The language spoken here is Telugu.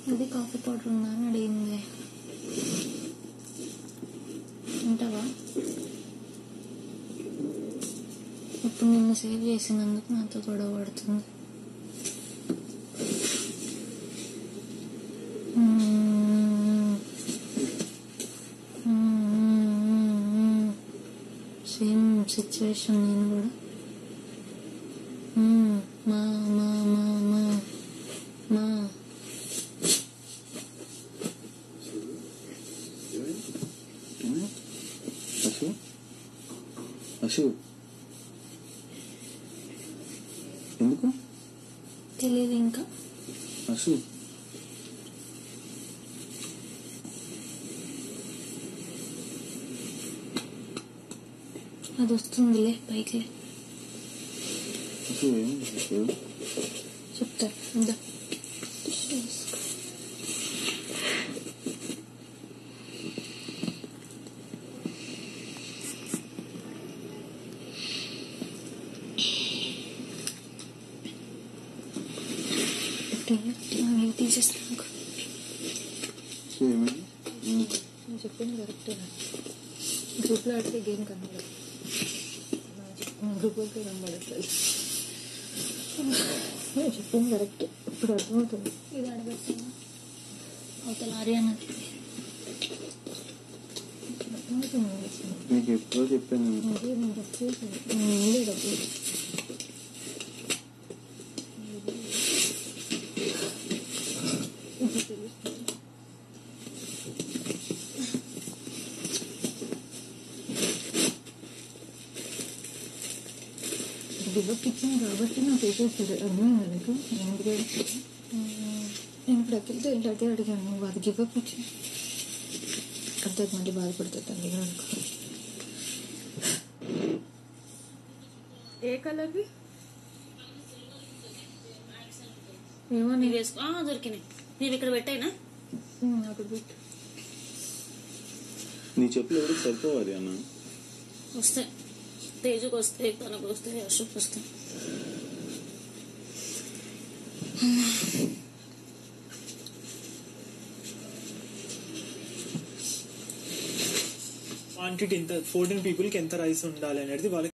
ఇది కాఫీ పౌడర్ ఉందా అని అడిగింది ఉంటావా ఇప్పుడు నిన్ను సేవ్ చేసినందుకు నాతో గొడవ పడుతుంది సేమ్ సిచ్యువేషన్ నేను కూడా మ్మ్. మా మా మా మా మా అశు అశు ఎందుకు తెలియదు ఇంకా అశు అది వస్తుందిలే పైకి అశు ఏం అశు చెప్తా వద్దా తీసేస్తాను అశు ఏమైంది ఉమ్. నేను చెప్పింది కరెక్టే గ్రూప్లో ఆడితే గేమ్ కనబడదు గ్రూప్లోకి కనబడట్లేదు నేను చెప్పింది కరెక్ట్ ఇప్పుడు అర్థమవుతుంది ఇది ఆడబెట్టాను అవతల ఆర్యానది అర్థమవుతుంది నీకు ఎప్పుడో చెప్పాను నేను. అదే నేను తప్పు చేశాను నేను ముందే డబ్బులు ఇప్పుడు తెలుస్తుంది గివప్ ఇచ్చాను కాబట్టి నాకు వేసేస్తారు అర్థమైంది నీకు నేను ఎందుకు ఏడుస్తాను? నేను ఇప్పుడు అఖిల్తో వెళ్ళి అదే అడిగాను నువ్వు అది గివప్ ఇచ్చి అర్థం మళ్ళీ బాధపడుతుంది తల్లి అనుకో ఏ కలర్వి ఏమో నీవి వేసుకో ఆ, దొరికినాయి నీవి ఇక్కడ పెట్టాయినా నాకు బిట్ నీ చెప్పులు ఎవరికి సరిపోవాలి అన్న వస్తాయి తేజుకు వస్తాయి తనకు వస్తాయి అశోక్ వస్తాయి క్వాంటిటీ ఎంత ఫోర్టీన్ పీపుల్ కి ఎంత రైస్ ఉండాలి అనేది వాళ్ళకి